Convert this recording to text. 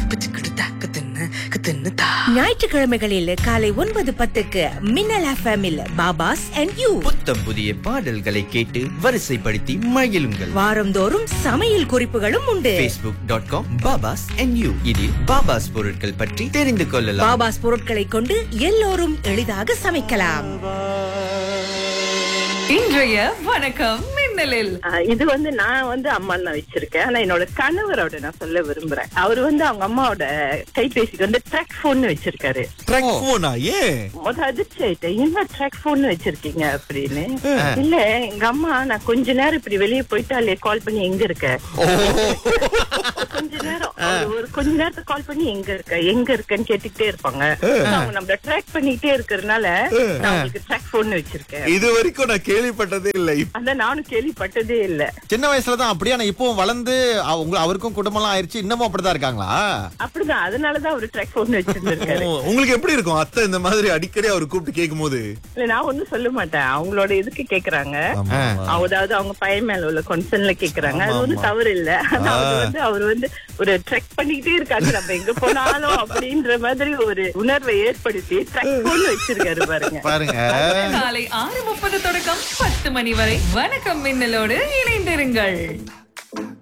ஞாயிற்றுக்கிழமைகளில் காலை ஒன்பது பத்துக்கு மின்னல் எஃப்எம்மில் பாபாஸ் அண்ட் யூ புத்தம் புதிய பாடல்களை கேட்டு வரிசைப்படுத்தி மகிழுங்கள் வாரந்தோறும் சமையல் குறிப்புகளும் உண்டு facebook.com டாட் காம் பாபாஸ் yu இதில் பாபாஸ் பொருட்கள் பற்றி தெரிந்து கொள்ளலாம் பாபாஸ் பொருட்களை கொண்டு எல்லோரும் எளிதாக சமைக்கலாம் இன்றைய வணக்கம் மின்னலில் ஆஹ் இது வந்து நான் வந்து அம்மா நான் வச்சிருக்கேன் ஆனா என்னோட கணவரோட நான் சொல்ல விரும்புறேன் அவர் வந்து அவங்க அம்மாவோட கைபேசிக்கு வந்து ட்ராக் போன் வச்சிருக்காரு ட்ராக் போனா ஏன் முத அதிர்ச்சி ஆயிட்டேன் என்ன ட்ராக் போன் வச்சிருக்கீங்க அப்படின்னு இல்ல எங்க அம்மா நான் கொஞ்ச நேரம் இப்படி வெளியே போயிட்டாலே கால் பண்ணி எங்க இருக்க கொஞ்ச நேரம் ஒரு- ஒரு கொஞ்ச நேரத்துக்கு கால் பண்ணி எங்க இருக்க எங்க இருக்கன்னு கேட்டுக்கிட்டே இருப்பாங்க அவங்க நம்மள ட்ராக் பண்ணிட்டே இருக்கறதுனால நான் உங்களுக்கு ட்ராக் போன் வச்சிருக்கேன் இது வரைக்கும் நான் கேள்விப்பட்டதே இல்ல இப்ப அதான் நானும் கேள்விப்பட்டதே இல்ல சின்ன வயசுல தான் அப்படியே ஆனா இப்பவும் வளர்ந்து அவ- உங்க அவருக்கும் குடும்பம்லாம் ஆயிருச்சு இன்னமும் அப்படிதான் இருக்காங்களா அப்படிதான் அதனாலதான் அவரு ட்ராக் போன் வச்சிருந்திருக்காரு ஓ, உங்களுக்கு எப்படி இருக்கும் அத்தை இந்த மாதிரி அடிக்கடி அவர் கூப்பிட்டு கேட்கும் போது இல்ல நான் ஒண்ணும் சொல்ல மாட்டேன் அவங்களோட இதுக்கு கேக்குறாங்க ஆமா, ஆமா. அதாவது அவங்க பையன் மேல உள்ள கன்சர்ன்ல கேக்குறாங்க அது வந்து தவறு இல்ல ஆனா அவர் வந்து அவர் வந்து ஒரு ட்ரெக் பண்ணிக்கிட்டே இருக்காங்க நம்ம எங்க போனாலும் அப்படின்ற மாதிரி ஒரு உணர்வை ஏற்படுத்தி ட்ரெக் போன்னு வச்சிருக்காரு பாருங்க பாருங்க காலை ஆறு முப்பது தொடக்கம் பத்து மணி வரை வணக்கம் மின்னலோடு இணைந்திருங்கள்